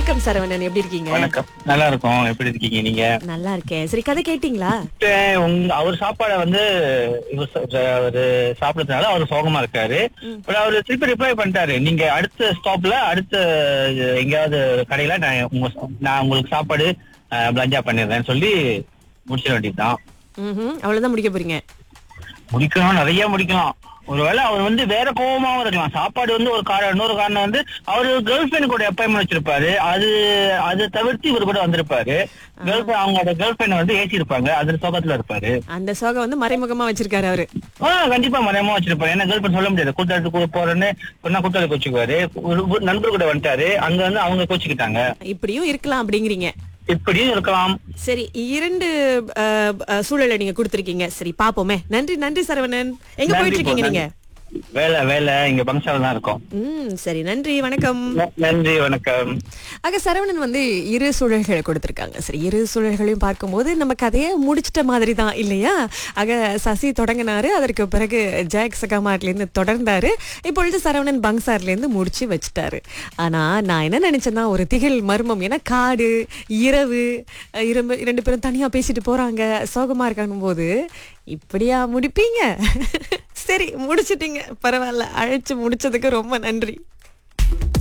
வணக்கம் சரவணன் எப்படி இருக்கீங்க வணக்கம் நல்லா இருக்கும் எப்படி இருக்கீங்க நீங்க நல்லா இருக்கேன் சரி கதை கேட்டீங்களா இப்ப உங்க அவர் சாப்பாடை வந்து இவர் ச- ச- அவரு சாப்பிடறதுனால அவர் சோகமா இருக்காரு பட் அவரு திருப்பி ரிப்ளை பண்ணிட்டாரு நீங்க அடுத்த ஸ்டாப்ல அடுத்த எங்கேயாவது கடையில நான் உங்க நான் உங்களுக்கு சாப்பாடு பிளஞ்சா பண்ணிடுறேன்னு சொல்லி முடிச்சிட வேண்டியதுதான் ம்ஹும். அவ்வளவுதான் முடிக்க போறீங்க முடிக்கணும் நிறைய முடிக்கலாம் ஒருவேளை அவர் வந்து வேற கோபமாவும் இருக்கலாம் சாப்பாடு வந்து ஒரு காரணம் இன்னொரு காரணம் வந்து அவரு கேர்ள் ஃபிரெண்ட் கூட அப்பாயின்மெண்ட் வச்சிருப்பாரு அது அது தவிர்த்து இவர் கூட வந்திருப்பாரு கேர்ள் ஃபிரெண்ட் அவங்களோட கேர்ள் ஃபிரெண்ட் வந்து ஏசி இருப்பாங்க அதுல சோகத்துல இருப்பாரு அந்த சோகம் வந்து மறைமுகமா வச்சிருக்காரு அவரு ஆஹ் கண்டிப்பா மறையமா வச்சிருப்பாரு ஏன்னா கேர்ள் ஃபிரெண்ட் சொல்ல முடியாது கூட்டாளத்துக்கு போறேன்னு சொன்னா கூட்டாளி கோச்சுக்குவாரு ஒரு ஒரு நண்பர் கூட வந்துட்டாரு அங்க வந்து அவங்க கோச்சுக்கிட்டாங்க இப்படியும் இருக்கலாம் அப்படிங்கிறீங்க இப்படியும் இருக்கலாம் சரி இரண்டு அஹ், அஹ், சூழலை நீங்க கொடுத்திருக்கீங்க சரி பாப்போமே நன்றி நன்றி சரவணன் எங்க நன்றி போயிட்டு இருக்கீங்க போ, நீங்க வேலை வேலை இங்க பங்சால தான் இருக்கோம் ம் சரி நன்றி வணக்கம் நன்றி வணக்கம் ஆக சரவணன் வந்து இரு சூழல்களை கொடுத்திருக்காங்க சரி இரு சூழல்களையும் பார்க்கும்போது நம்ம கதையை முடிச்சிட்ட மாதிரி தான் இல்லையா ஆக சசி தொடங்கினாரு அதற்கு பிறகு ஜாக் சகாமாட்ல இருந்து தொடர்ந்தாரு இப்பொழுது சரவணன் பங்சார்ல இருந்து முடிச்சு வச்சுட்டாரு ஆனா நான் என்ன நினைச்சேன்னா ஒரு திகில் மர்மம் ஏன்னா காடு இரவு அஹ் இரவு ரெண்டு பேரும் தனியா பேசிட்டு போறாங்க சோகமா இருக்காங்க போது இப்படியா முடிப்பீங்க சரி முடிச்சிட்டீங்க பரவாயில்ல அழைச்சு முடிச்சதுக்கு ரொம்ப நன்றி